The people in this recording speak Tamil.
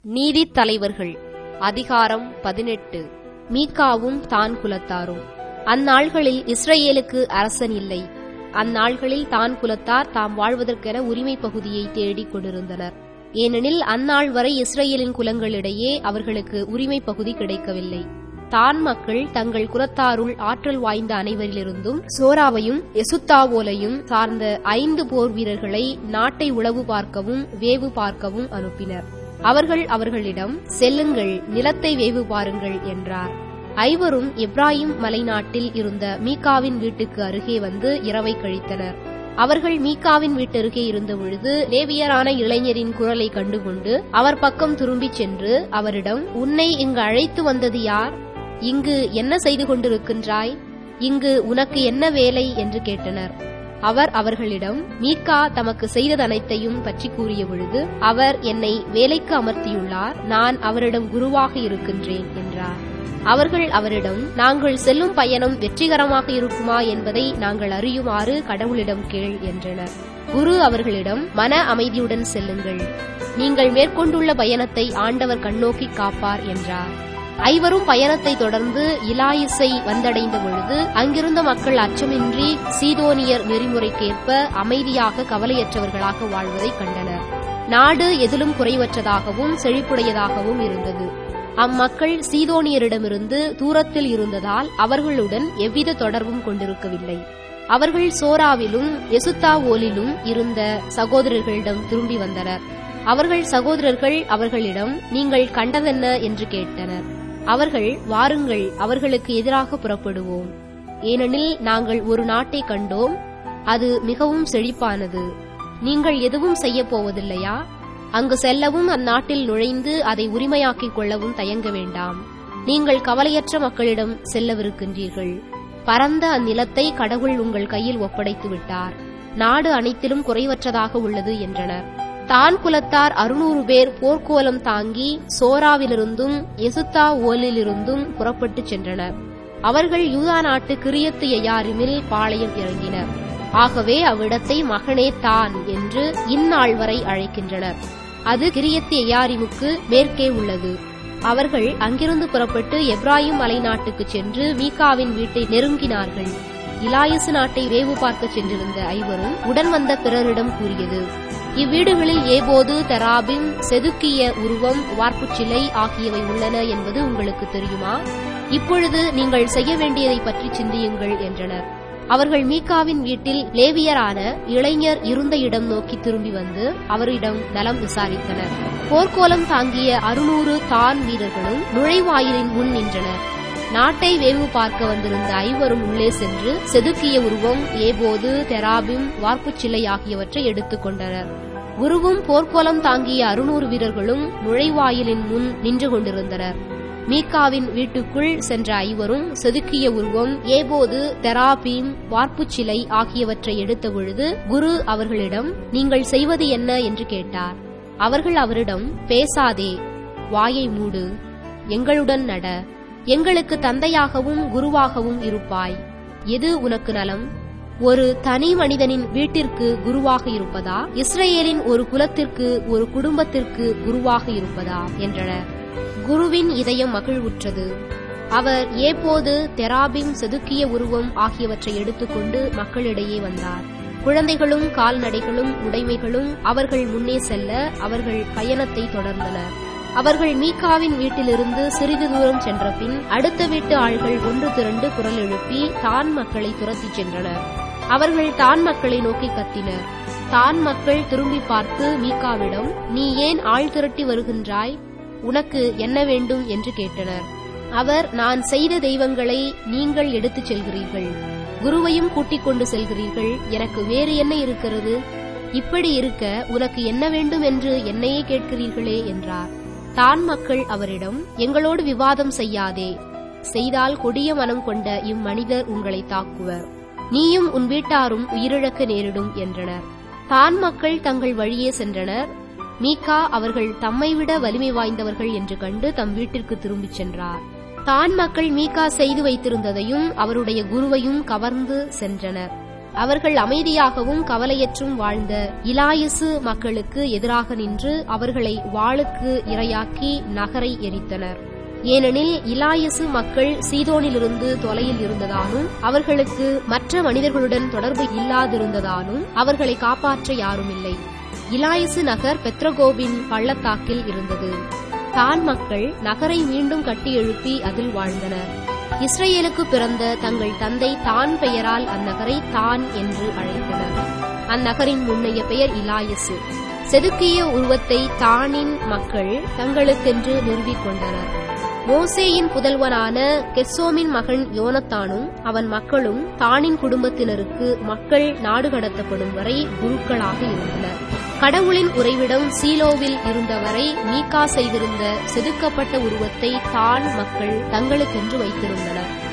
நீதித் தலைவர்கள் அதிகாரம் பதினெட்டு மீகாவும் தான் குலத்தாரும் அந்நாள்களில் இஸ்ரவேலுக்கு அரசன் இல்லை அந்நாள்களில் தான் குலத்தார் தாம் வாழ்வதற்கென உரிமை பகுதியை தேடிக் கொண்டிருந்தனர் ஏனெனில் அந்நாள் வரை இஸ்ரவேலின் குலங்களிடையே அவர்களுக்கு உரிமை பகுதி கிடைக்கவில்லை தான் மக்கள் தங்கள் குலத்தாருள் ஆற்றல் வாய்ந்த அனைவரிலிருந்தும் சோராவையும் எசுத்தாவோலையும் சார்ந்த ஐந்து போர் வீரர்களை நாட்டை உளவு பார்க்கவும் வேவு பார்க்கவும் அனுப்பினர் அவர்கள் அவர்களிடம் செல்லுங்கள் நிலத்தை வேவு பாருங்கள் என்றார் ஐவரும் எப்ராஹிம் மலைநாட்டில் இருந்த மீகாவின் வீட்டுக்கு அருகே வந்து இரவை கழித்தனர் அவர்கள் மீகாவின் வீட்டருகே இருந்த பொழுது லேவியரான இளைஞரின் குரலை கண்டுகொண்டு அவர் பக்கம் திரும்பிச் சென்று அவரிடம் உன்னை இங்கு அழைத்து வந்தது யார் இங்கு என்ன செய்து கொண்டிருக்கின்றாய் இங்கு உனக்கு என்ன வேலை என்று கேட்டனர் அவர் அவர்களிடம் மீகா தமக்கு செய்ததனைத்தையும் பற்றி கூறிய பொழுது அவர் என்னை வேலைக்கு அமர்த்தியுள்ளார் நான் அவரிடம் குருவாக இருக்கின்றேன் என்றார் அவர்கள் அவரிடம் நாங்கள் செல்லும் பயணம் வெற்றிகரமாக இருக்குமா என்பதை நாங்கள் அறியுமாறு கடவுளிடம் கேள் என்றனர் குரு அவர்களிடம் மன அமைதியுடன் செல்லுங்கள் நீங்கள் மேற்கொண்டுள்ள பயணத்தை ஆண்டவர் கண்ணோக்கி காப்பார் என்றார் ஐவரும் பயணத்தை தொடர்ந்து இலாயிசை வந்தடைந்த பொழுது அங்கிருந்த மக்கள் அச்சமின்றி சீதோனியர் நெறிமுறைக்கேற்ப அமைதியாக கவலையற்றவர்களாக வாழ்வதை கண்டனர் நாடு எதிலும் குறைவற்றதாகவும் செழிப்புடையதாகவும் இருந்தது அம்மக்கள் சீதோனியரிடமிருந்து தூரத்தில் இருந்ததால் அவர்களுடன் எவ்வித தொடர்பும் கொண்டிருக்கவில்லை அவர்கள் சோராவிலும் எசுத்தாவோலிலும் இருந்த சகோதரர்களிடம் திரும்பி வந்தனர் அவர்கள் சகோதரர்கள் அவர்களிடம் நீங்கள் கண்டதென்ன என்று கேட்டனர் அவர்கள் வாருங்கள் அவர்களுக்கு எதிராக புறப்படுவோம் ஏனெனில் நாங்கள் ஒரு நாட்டை கண்டோம் அது மிகவும் செழிப்பானது நீங்கள் எதுவும் செய்யப் போவதில்லையா அங்கு செல்லவும் அந்நாட்டில் நுழைந்து அதை உரிமையாக்கிக் கொள்ளவும் தயங்க வேண்டாம் நீங்கள் கவலையற்ற மக்களிடம் செல்லவிருக்கின்றீர்கள் பரந்த அந்நிலத்தை கடவுள் உங்கள் கையில் ஒப்படைத்து விட்டார் நாடு அனைத்திலும் குறைவற்றதாக உள்ளது என்றனர் தான் குலத்தார் அறுநூறு பேர் போர்க்கோலம் தாங்கி சோராவிலிருந்தும் எசுத்தா ஓலிலிருந்தும் புறப்பட்டுச் சென்றனர் அவர்கள் யூதா நாட்டு கிரியத்து எயாரிமில் பாளையம் இறங்கினர் ஆகவே அவ்விடத்தை மகனே தான் என்று இந்நாள் வரை அழைக்கின்றனர் அது கிரியத்து எயாரிமுக்கு மேற்கே உள்ளது அவர்கள் அங்கிருந்து புறப்பட்டு எப்ராஹிம் மலை நாட்டுக்கு சென்று மீகாவின் வீட்டை நெருங்கினார்கள் இலாயசு நாட்டை வேவு பார்க்க சென்றிருந்த ஐவரும் உடன் வந்த பிறரிடம் கூறியது இவ்வீடுகளில் ஏபோது தெராபிம் செதுக்கிய உருவம் வார்ப்புச் சிலை ஆகியவை உள்ளன என்பது உங்களுக்கு தெரியுமா இப்பொழுது நீங்கள் செய்ய வேண்டியதை பற்றி சிந்தியுங்கள் என்றனர் அவர்கள் மீகாவின் வீட்டில் லேவியரான இளைஞர் இருந்த இடம் நோக்கி திரும்பி வந்து அவரிடம் நலம் விசாரித்தனர் போர்க்கோலம் தாங்கிய அறுநூறு தான் வீரர்களும் நுழைவாயிலின் முன் நின்றனர் நாட்டை வேவு பார்க்க வந்திருந்த ஐவரும் உள்ளே சென்று செதுக்கிய உருவம் ஏபோது தெராபிம் வார்ப்புச் சிலை ஆகியவற்றை எடுத்துக் கொண்டனர் குருவும் போர்க்கோலம் தாங்கிய அறுநூறு வீரர்களும் நுழைவாயிலின் முன் நின்று கொண்டிருந்தனர் மீகாவின் வீட்டுக்குள் சென்ற ஐவரும் செதுக்கிய உருவம் ஏபோது தெராபீம் வார்ப்புச் சிலை ஆகியவற்றை எடுத்த பொழுது குரு அவர்களிடம் நீங்கள் செய்வது என்ன என்று கேட்டார் அவர்கள் அவரிடம் பேசாதே வாயை மூடு எங்களுடன் நட எங்களுக்கு தந்தையாகவும் குருவாகவும் இருப்பாய் எது உனக்கு நலம் ஒரு தனி மனிதனின் வீட்டிற்கு குருவாக இருப்பதா இஸ்ரேலின் ஒரு குலத்திற்கு ஒரு குடும்பத்திற்கு குருவாக இருப்பதா என்றனர் குருவின் இதயம் மகிழ்வுற்றது அவர் ஏப்போது தெராபிம் செதுக்கிய உருவம் ஆகியவற்றை எடுத்துக்கொண்டு மக்களிடையே வந்தார் குழந்தைகளும் கால்நடைகளும் உடைமைகளும் அவர்கள் முன்னே செல்ல அவர்கள் பயணத்தை தொடர்ந்தனர் அவர்கள் மீகாவின் வீட்டிலிருந்து சிறிது தூரம் சென்ற பின் அடுத்த வீட்டு ஆள்கள் ஒன்று திரண்டு குரல் எழுப்பி தான் மக்களை துரத்திச் சென்றனர் அவர்கள் தான் மக்களை நோக்கி கத்தினர் தான் மக்கள் திரும்பி பார்த்து மீகாவிடம் நீ ஏன் ஆள் திரட்டி வருகின்றாய் உனக்கு என்ன வேண்டும் என்று கேட்டனர் அவர் நான் செய்த தெய்வங்களை நீங்கள் எடுத்துச் செல்கிறீர்கள் குருவையும் கூட்டிக் கொண்டு செல்கிறீர்கள் எனக்கு வேறு என்ன இருக்கிறது இப்படி இருக்க உனக்கு என்ன வேண்டும் என்று என்னையே கேட்கிறீர்களே என்றார் தான் மக்கள் அவரிடம் எங்களோடு விவாதம் செய்யாதே செய்தால் கொடிய மனம் கொண்ட இம்மனிதர் உங்களை தாக்குவர் நீயும் உன் வீட்டாரும் உயிரிழக்க நேரிடும் என்றனர் தான் மக்கள் தங்கள் வழியே சென்றனர் மீகா அவர்கள் தம்மை விட வலிமை வாய்ந்தவர்கள் என்று கண்டு தம் வீட்டிற்கு திரும்பிச் சென்றார் தான் மக்கள் மீகா செய்து வைத்திருந்ததையும் அவருடைய குருவையும் கவர்ந்து சென்றனர் அவர்கள் அமைதியாகவும் கவலையற்றும் வாழ்ந்த இலாயசு மக்களுக்கு எதிராக நின்று அவர்களை வாளுக்கு இரையாக்கி நகரை எரித்தனர் ஏனெனில் இலாயசு மக்கள் சீதோனிலிருந்து தொலையில் இருந்ததாலும் அவர்களுக்கு மற்ற மனிதர்களுடன் தொடர்பு இல்லாதிருந்ததாலும் அவர்களை காப்பாற்ற யாருமில்லை இலாயசு நகர் பெத்ரகோபின் பள்ளத்தாக்கில் இருந்தது தான் மக்கள் நகரை மீண்டும் கட்டி எழுப்பி அதில் வாழ்ந்தனர் இஸ்ரேலுக்கு பிறந்த தங்கள் தந்தை தான் பெயரால் அந்நகரை தான் என்று அழைத்தனர் அந்நகரின் முன்னைய பெயர் இலாயசு செதுக்கிய உருவத்தை தானின் மக்கள் தங்களுக்கென்று நிறுவிக் கொண்டனர் மோசேயின் புதல்வனான கெசோமின் மகன் யோனத்தானும் அவன் மக்களும் தானின் குடும்பத்தினருக்கு மக்கள் நாடு கடத்தப்படும் வரை குருக்களாக இருந்தனர் கடவுளின் உறைவிடம் சீலோவில் இருந்தவரை மீகா செய்திருந்த செதுக்கப்பட்ட உருவத்தை தான் மக்கள் தங்களுக்கென்று வைத்திருந்தனர்